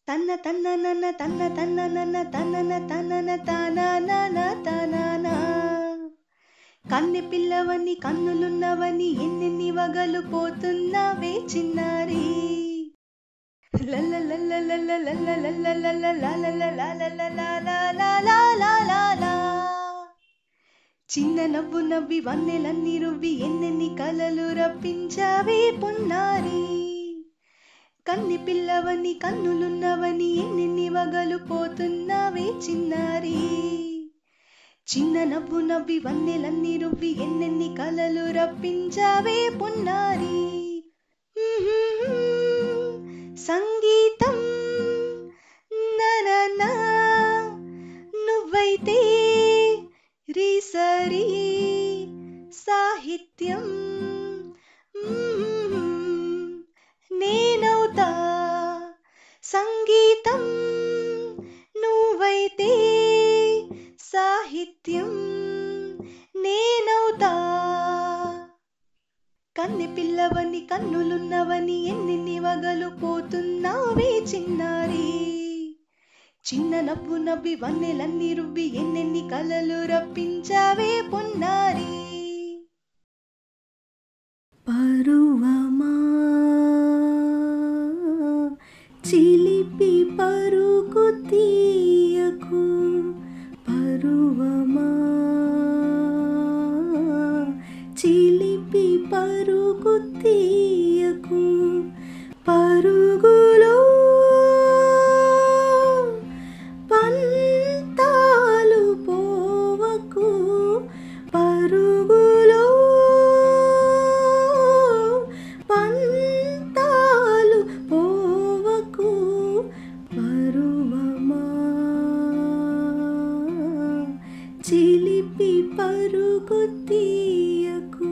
తన్న తన్న నన్న తన్న తన్న నన్న తన్నన తన్నన తనన తననా కన్నె పిల్లవని కన్నులున్నవని ఎన్నెన్ని వగలు పోతున్నావే చిన్నారి లల్ల లల్ల లల్ల లల్ల లల్ల లల్ల లాల లాల లాల లాల లాల చిన్న నవ్వు నవ్వి వన్నెలన్నీ రువ్వి ఎన్నెన్ని కలలు రప్పించావే పున్నారి కన్ని పిల్లవని కన్నులున్నవని ఎన్నెన్ని వగలు పోతున్నావే చిన్నారి చిన్న నవ్వు నవ్వి వన్నెలన్నీ రువ్వి ఎన్నెన్ని కలలు రప్పించావే పున్నారి సంగీతం నరనా నువ్వైతే రీసరి సాహిత్యం మ్మ్. నేనవుతా సంగీతం నువ్వైతే సాహిత్యం నేనవుతా కన్నె పిల్లవని కన్నులున్నవని ఎన్నెన్ని వగలు పోతున్నావే చిన్నారి చిన్న నవ్వు నవ్వి వన్నెలన్నీ రువ్వి ఎన్నెన్ని కలలు రప్పించావే పొన్నారి పరువమా చిలిపి పరుగు తీయకు పరువమా చిలిపి పరుగు తీయకు పరుగులో పంతాలు పోవకు పరుగులో పంతాలు పోవకు పరువమా చిలిపి పరుగు తీయకు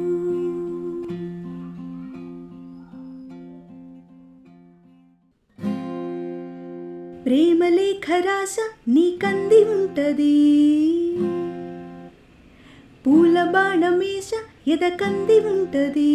ప్రేమలేఖ రాస నీకంది ఉంటది పూల బాణమేష ఎదకంది ఉంటది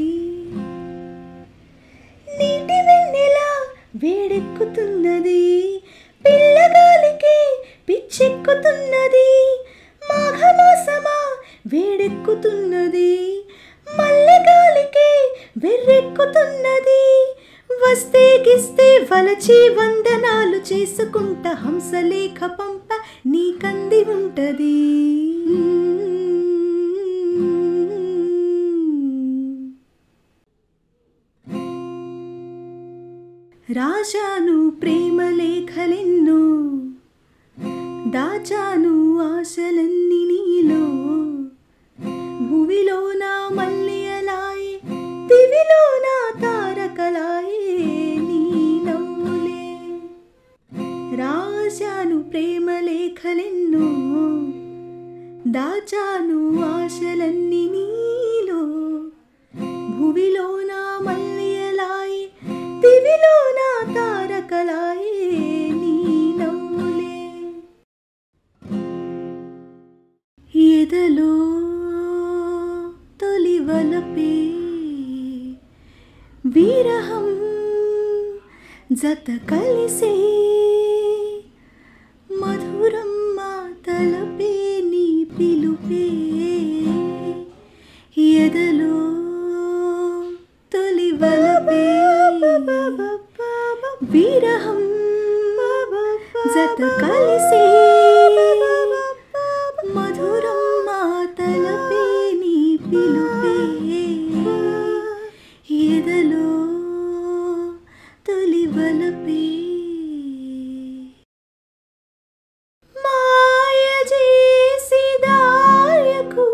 నీటి వెన్నెలా వేడెక్కుతున్నది పిల్లగాలికి పిచ్చెక్కుతున్నది మాఘమాసమా వేడెక్కుతున్నది మల్లెగాలికి వెర్రెక్కుతున్నది వస్తే గిస్తే వలచి వందనాలు చేసుకుంట హంసలేఖ పంప నీకంది ఉంటది రాశాను ప్రేమ లేఖలెన్నో దాచాను ఆశలన్నీ నీలో భువిలో నా మల్లెయలాయే దివిలో నా తారకలాయే నీ నవ్వులే రాశాను ప్రేమ లేఖలెన్నో దాచాను ఆశలన్నీ నీలో భువిలో నా మల్లెయలాయే దివిలో నా తారకలాయే నీ నవ్వులే ఎదలో తొలి వలపే విరహం జత కలిసే మధురం మా తలపే నీ పిలుపే ఎదలో తొలి వలపే విరహం జత కలిసే మధురం మా తలపే నీ పిలుపే ఎదలో తొలి వలపే మాయ చేసి దాయకు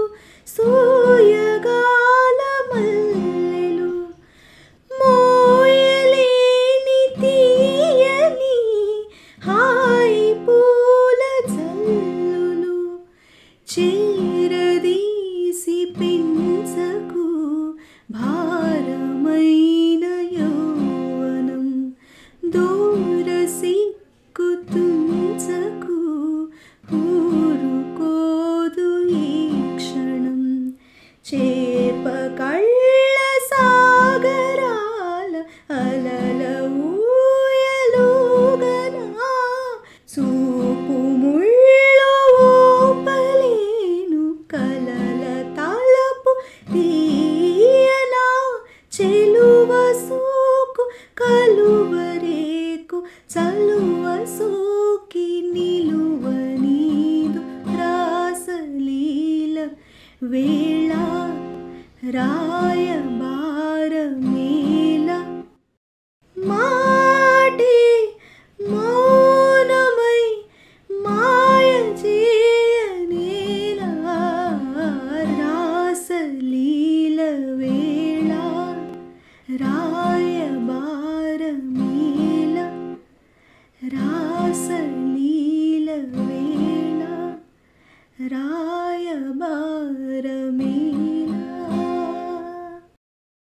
సూయగాల మల్లెలు మోయలేని తీయని హాయి పూల జల్లులు చేరదీసి పెంచకు భారమైన యౌవనం దూర సిక్కు తుంచకు ఊరుకోదు ఈ క్షణం చేప కళ్ళ సాగరాల అలల ఊయలు ఊహలు